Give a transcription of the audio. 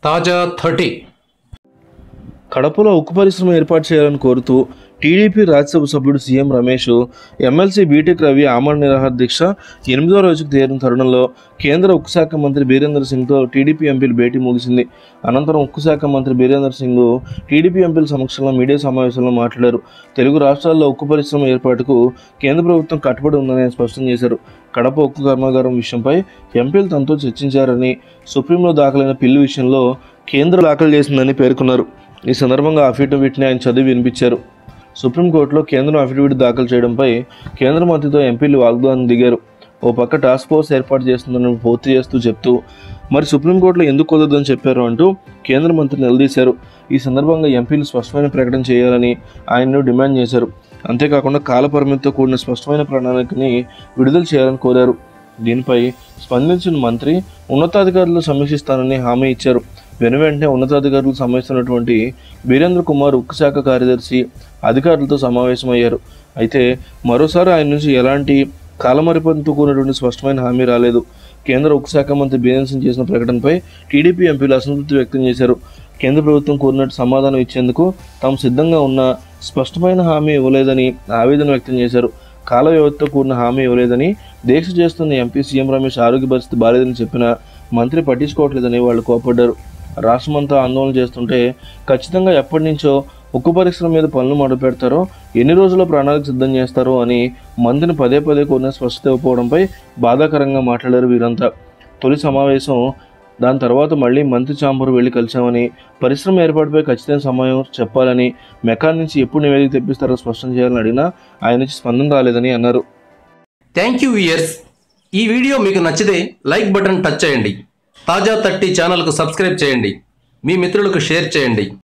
తాజా థర్టీ కడపలో ఉక్కు పరిశ్రమ ఏర్పాటు చేయాలని కోరుతూ టీడీపీ రాజ్యసభ సభ్యుడు CM Ramesh MLC BTech Ravi ఆమరణ నిరాహార దీక్ష ఎనిమిదో రోజుకు చేరిన తరుణంలో కేంద్ర ఉక్కు శాఖ మంత్రి బీరేంద్ర సింగ్తో టీడీపీ ఎంపీల భేటీ ముగిసింది అనంతరం ఉక్కు శాఖ మంత్రి బీరేంద్ర సింగ్ టీడీపీ ఎంపీల సమక్షంలో మీడియా సమావేశంలో మాట్లాడారు తెలుగు రాష్ట్రాల్లో ఉక్కు పరిశ్రమ ఏర్పాటుకు కేంద్ర ప్రభుత్వం కట్టుబడి ఉందని ఆయన స్పష్టం చేశారు కడప ఉక్కు కర్మాగారం విషయంపై ఎంపీలు తనతో చర్చించారని సుప్రీంలో దాఖలైన పిల్లు విషయంలో కేంద్రం దాఖలు చేసిందని పేర్కొన్నారు ఈ సందర్భంగా అఫిడవిట్ని ఆయన చదివి వినిపించారు సుప్రీంకోర్టులో కేంద్రం అఫిడవిట్ దాఖలు చేయడంపై కేంద్ర మంత్రితో ఎంపీలు వాగ్దానం దిగారు ఓ పక్క టాస్క్ ఫోర్స్ ఏర్పాటు చేస్తుందని పూర్తి చేస్తూ చెప్తూ మరి సుప్రీంకోర్టులో ఎందుకు కుదరదని చెప్పారు అంటూ కేంద్ర మంత్రి నిలదీశారు ఈ సందర్భంగా ఎంపీలు స్పష్టమైన ప్రకటన చేయాలని ఆయన్ను డిమాండ్ చేశారు అంతేకాకుండా కాల పరిమితితో కూడిన స్పష్టమైన ప్రణాళికని విడుదల చేయాలని కోరారు దీనిపై స్పందించిన మంత్రి ఉన్నతాధికారులు సమీక్షిస్తానని హామీ ఇచ్చారు వెను వెంటనే ఉన్నతాధికారులు సమీక్షిస్తున్నటువంటి బీరేంద్ర కుమార్ ఉక్కు శాఖ కార్యదర్శి అధికారులతో సమావేశమయ్యారు అయితే మరోసారి ఆయన నుంచి ఎలాంటి కాలమరిపంతో కూడినటువంటి స్పష్టమైన హామీ రాలేదు కేంద్ర ఉక్కు శాఖ మంత్రి బీరేంద్ర సింగ్ చేసిన ప్రకటనపై టీడీపీ ఎంపీలు అసంతృప్తి వ్యక్తం చేశారు కేంద్ర ప్రభుత్వం కోరినట్టు సమాధానం ఇచ్చేందుకు తాము సిద్ధంగా ఉన్న స్పష్టమైన హామీ ఇవ్వలేదని ఆవేదన వ్యక్తం చేశారు కాల వ్యవధితో కూడిన హామీ ఇవ్వలేదని దీక్ష చేస్తున్న ఎంపీ సీఎం రమేష్ ఆరోగ్య పరిస్థితి బాలేదని చెప్పినా మంత్రి పట్టించుకోవట్లేదని వాళ్ళు కోపడ్డారు రాష్ట్రమంతా ఆందోళన చేస్తుంటే ఖచ్చితంగా ఎప్పటి నుంచో ఉక్కు పరిశ్రమ మీద పనులు మొదలు పెడతారో ఎన్ని రోజుల్లో ప్రణాళిక సిద్ధం చేస్తారో అని మంత్రిని పదే పదే కోరిన స్పష్టత ఇవ్వకపోవడంపై బాధాకరంగా మాట్లాడారు వీరంతా తొలి సమావేశం దాని తర్వాత మళ్ళీ మంత్రి చాంబర్ వెళ్ళి కలిశామని పరిశ్రమ ఏర్పాటుపై ఖచ్చితమైన సమయం చెప్పాలని మెకాన్ నుంచి ఎప్పుడు నివేదిక తెప్పిస్తారో స్పష్టం చేయాలని అడిగినా ఆయన నుంచి స్పందన రాలేదని అన్నారు థ్యాంక్ యూ ఇయర్స్ ఈ వీడియో మీకు నచ్చితే లైక్ బటన్ టచ్ చేయండి తాజా థర్టీ ఛానల్కు సబ్స్క్రైబ్ చేయండి మీ మిత్రులకు షేర్ చేయండి